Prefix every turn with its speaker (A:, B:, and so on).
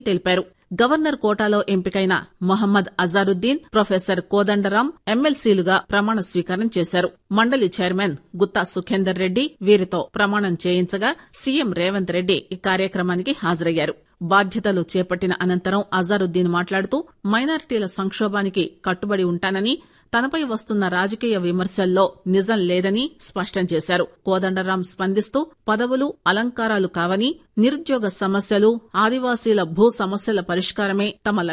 A: తెలిపారు గవర్నర్ కోటాలో ఎంపికైన మొహమ్మద్ అజారుద్దీన్ ప్రొఫెసర్ కోదండరాం ఎమ్మెల్సీలుగా ప్రమాణ స్వీకారం చేశారు మండలి చైర్మన్ గుత్తా సుఖేందర్ రెడ్డి వీరితో ప్రమాణం చేయించగా సీఎం రేవంత్ రెడ్డి ఈ కార్యక్రమానికి హాజరయ్యారు బాధ్యతలు చేపట్టిన అనంతరం అజారుద్దీన్ మాట్లాడుతూ మైనారిటీల సంక్షోభానికి కట్టుబడి ఉంటానని తనపై వస్తున్న రాజకీయ విమర్శల్లో నిజం లేదని స్పష్టం చేశారు కోదండరాం స్పందిస్తూ పదవులు అలంకారాలు కావని నిరుద్యోగ సమస్యలు ఆదివాసీల భూ సమస్యల పరిష్కారమే తమ